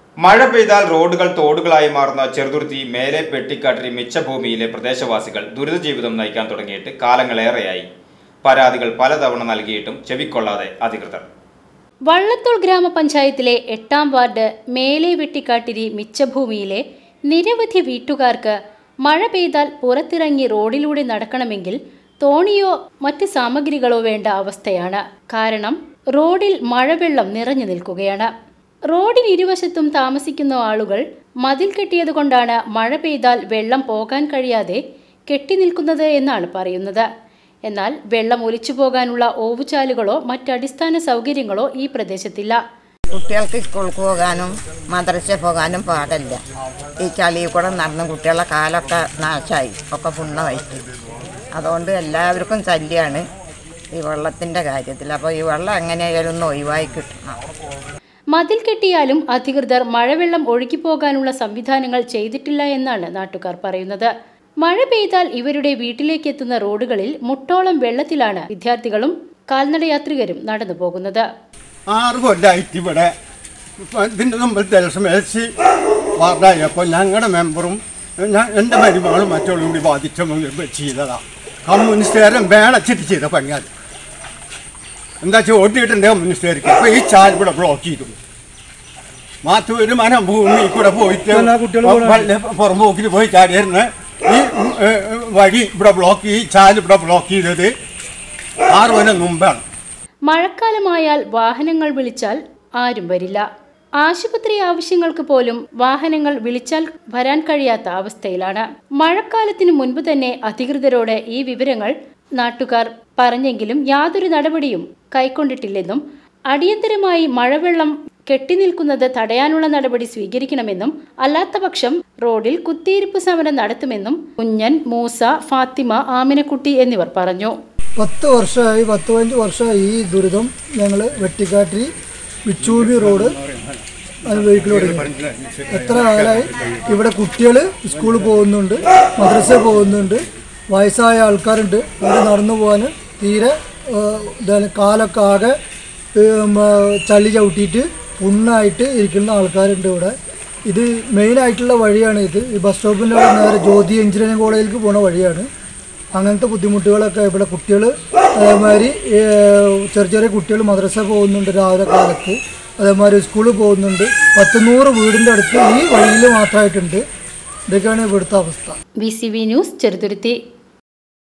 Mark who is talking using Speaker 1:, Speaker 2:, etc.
Speaker 1: മഴ പെയ്താൽ റോഡുകൾ തോടുകളായി മാറുന്ന ചെറുതുരുത്തി മേലെ പെട്ടിക്കാട്ടിരി മിച്ചഭൂമിയിലെ പ്രദേശവാസികൾ ദുരിത ജീവിതം നയിക്കാൻ തുടങ്ങിയിട്ട് കാലങ്ങളേറെയായി പരാതികൾ പലതവണ നൽകിയിട്ടും ചെവിക്കൊള്ളാതെ അധികൃതർ
Speaker 2: വള്ളത്തോൾ ഗ്രാമപഞ്ചായത്തിലെ എട്ടാം വാർഡ് മേലെ വെട്ടിക്കാട്ടിരി മിച്ചഭൂമിയിലെ നിരവധി വീട്ടുകാർക്ക് മഴ പെയ്താൽ പുറത്തിറങ്ങി റോഡിലൂടെ നടക്കണമെങ്കിൽ തോണിയോ മറ്റ് സാമഗ്രികളോ വേണ്ട അവസ്ഥയാണ് കാരണം റോഡിൽ മഴവെള്ളം നിറഞ്ഞു നിൽക്കുകയാണ് റോഡിന് ഇരുവശത്തും താമസിക്കുന്ന ആളുകൾ മതിൽ കെട്ടിയതുകൊണ്ടാണ് മഴ പെയ്താൽ വെള്ളം പോകാൻ കഴിയാതെ കെട്ടിനിൽക്കുന്നത് എന്നാണ് പറയുന്നത് എന്നാൽ വെള്ളം ഒലിച്ചു പോകാനുള്ള ഓവുചാലുകളോ മറ്റടിസ്ഥാന സൗകര്യങ്ങളോ ഈ പ്രദേശത്തില്ല
Speaker 3: കുട്ടികൾക്ക് സ്കൂളിൽ പോകാനും മദ്രസ പോകാനും പാടില്ല ഈ ചളിയിൽ കൂടെ നടന്ന് കുട്ടികളെ കാലൊക്കെ നാശമായി ഒക്കെ പുണ്ണമായിട്ട് അതുകൊണ്ട് എല്ലാവർക്കും ശല്യമാണ് ഈ വെള്ളത്തിൻ്റെ കാര്യത്തിൽ അപ്പോൾ ഈ വെള്ളം എങ്ങനെയായാലും ഒന്ന് ഒഴിവായി കിട്ടണം
Speaker 2: മതിൽ കെട്ടിയാലും അധികൃതർ മഴവെള്ളം ഒഴുകിപ്പോകാനുള്ള സംവിധാനങ്ങൾ ചെയ്തിട്ടില്ല എന്നാണ് നാട്ടുകാർ പറയുന്നത് മഴ പെയ്താൽ ഇവരുടെ വീട്ടിലേക്ക് എത്തുന്ന റോഡുകളിൽ മുട്ടോളം വെള്ളത്തിലാണ് വിദ്യാർത്ഥികളും കാൽനടയാത്രികരും നടന്നു പോകുന്നത്
Speaker 4: ആറ് കൊല്ലമായിട്ട് ഇവിടെ ഇപ്പം ഇതിൻ്റെ മുമ്പിൽ ജലസമേശി വാർഡായപ്പോൾ ഞങ്ങളുടെ മെമ്പറും ഞാൻ എൻ്റെ മരുമകളും മറ്റുള്ളവരും കൂടി ബാധിച്ച ചെയ്തതാണ് കമ്മ്യൂണിസ്റ്റുകാരൻ വേണച്ചിട്ട് ചെയ്ത പണിയാണ് എന്താ വെച്ചാൽ ഓട്ടിയിട്ടുണ്ട് കമ്മ്യൂണിസ്റ്റുകാർക്ക് അപ്പോൾ ഈ ചാൽ ഇവിടെ ബ്ലോക്ക് ചെയ്തു മാത്തൂര് മനം ഭൂമി കൂടെ പോയിട്ട് വല്ല പുറമ്പോക്കിൽ പോയി ചാടിയിരുന്ന് ഈ ഉം, ഏ, ഏ, വഴി ഇവിടെ ബ്ലോക്ക് ഈ ചാൽ ഇവിടെ ബ്ലോക്ക് ചെയ്തത് ആറ് കൊല്ലം മുമ്പാണ്
Speaker 2: മഴക്കാലമായാൽ വാഹനങ്ങൾ വിളിച്ചാൽ ആരും വരില്ല ആശുപത്രി ആവശ്യങ്ങൾക്ക് പോലും വാഹനങ്ങൾ വിളിച്ചാൽ വരാൻ കഴിയാത്ത അവസ്ഥയിലാണ് മഴക്കാലത്തിനു മുൻപ് തന്നെ അധികൃതരോട് ഈ വിവരങ്ങൾ നാട്ടുകാർ പറഞ്ഞെങ്കിലും യാതൊരു നടപടിയും കൈക്കൊണ്ടിട്ടില്ലെന്നും അടിയന്തരമായി മഴവെള്ളം കെട്ടിനിൽക്കുന്നത് തടയാനുള്ള നടപടി സ്വീകരിക്കണമെന്നും അല്ലാത്തപക്ഷം റോഡിൽ കുത്തിയിരിപ്പ് സമരം നടത്തുമെന്നും കുഞ്ഞൻ മൂസ ഫാത്തിമ ആമിനക്കുട്ടി എന്നിവർ പറഞ്ഞു
Speaker 5: പത്ത് വർഷമായി പത്ത് പതിനഞ്ച് വർഷമായി ഈ ദുരിതം ഞങ്ങൾ വെട്ടിക്കാട്ടി വിച്ചൂബി റോഡ് അനുഭവിക്കൽ തുടങ്ങി എത്ര കാലമായി ഇവിടെ കുട്ടികൾ സ്കൂളിൽ പോകുന്നുണ്ട് മദ്രസ പോകുന്നുണ്ട് വയസ്സായ ആൾക്കാരുണ്ട് അവർ നടന്നു പോകാൻ തീരെ ഏഹ്, ഇതാണ് കാലൊക്കെ ആകെ ഏഹ്, മ- ചളി ചവിട്ടിയിട്ട് പുണ്ണായിട്ട് ഇരിക്കുന്ന ആൾക്കാരുണ്ട് ഇവിടെ ഇത് മെയിനായിട്ടുള്ള വഴിയാണ് ഇത് ഈ ബസ് സ്റ്റോപ്പിൻ്റെ അവിടെ നേരെ ജ്യോതി എഞ്ചിനീയറിംഗ് കോളേജിലേക്ക് പോണ വഴിയാണ് അങ്ങനത്തെ ബുദ്ധിമുട്ടുകളൊക്കെ ഇവിടെ കുട്ടികൾ അതേമാതിരി ഏഹ്, ചെറിയ ചെറിയ കുട്ടികൾ മദ്രസ പോകുന്നുണ്ട് രാവിലെ കാലത്ത് അതേമാതിരി സ്കൂളിൽ പോകുന്നുണ്ട് പത്ത് നൂറ് വീടിൻ്റെ അടുത്ത് ഈ വഴിയിൽ മാത്രമായിട്ടുണ്ട് ഇതൊക്കെയാണ് ഇവിടുത്തെ അവസ്ഥ
Speaker 2: V C V news Cheruthuruthy